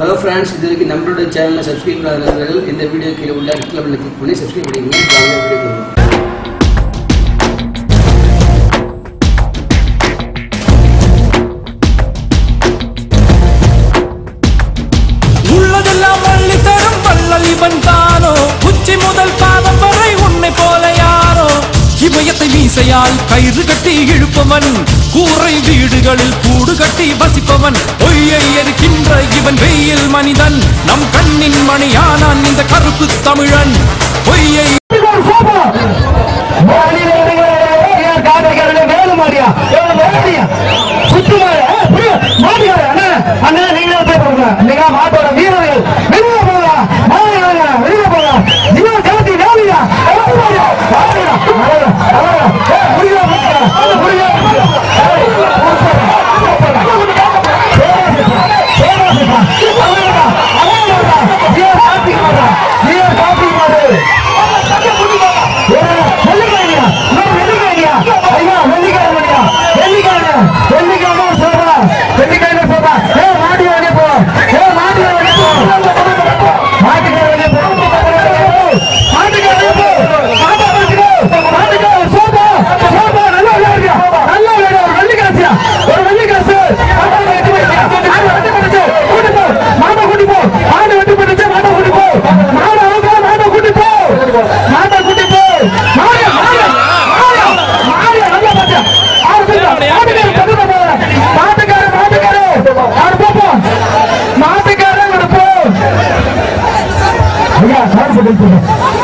hello friends இது வரைக்கும் நம்மளோட சேனலை சப்ஸ்கிரைப் பண்ணாத நண்பர்கள் இந்த வீடியோ கீழே உள்ள ரெட் கலரில் கிளிக் பண்ணி சப்ஸ்கிரைப் பண்ணிக்கோங்க வாங்க வீடியோ உள்ளதெல்லாம் அள்ளி தரும் வள்ளல் இவன் தானோ உச்சி முதல் பாதம் வரை உன்னை போல யாரோ இமயத்தை மீசையால் கயிறு கட்டி இழுப்பவன் கூரை வீடுகளில் கூடு கட்டி வசிப்பவன் பொய்யை எரிக்கின்ற இவன் வெயில் மனிதன் நம் கண்ணின் மணியானான் இந்த கருப்பு தமிழன் பொய்யை மாட்டோட வீரர்கள் வெளியே போகலாம் வெளியே வெளியே போகலாம் இன்னும் கலத்தி வேலையா மாட்டை கூட்டி போ மாட்டை வெட்டி போட்டுச்சு மாட்டை கூட்டி போ மாடை அவுக்க மாட்டை கூட்டி போ மாட்டை கூட்டி போ மாடு மாடு மாடு மாடு நல்லா பாத்தியா ஆறு பேர் மாட்டுக்கார பக்கத்துல போற மாட்டுக்கார மாட்டுக்கார ஆறு போப்போம் மாட்டுக்கார ஒரு போ ஐயா சார் போட்டு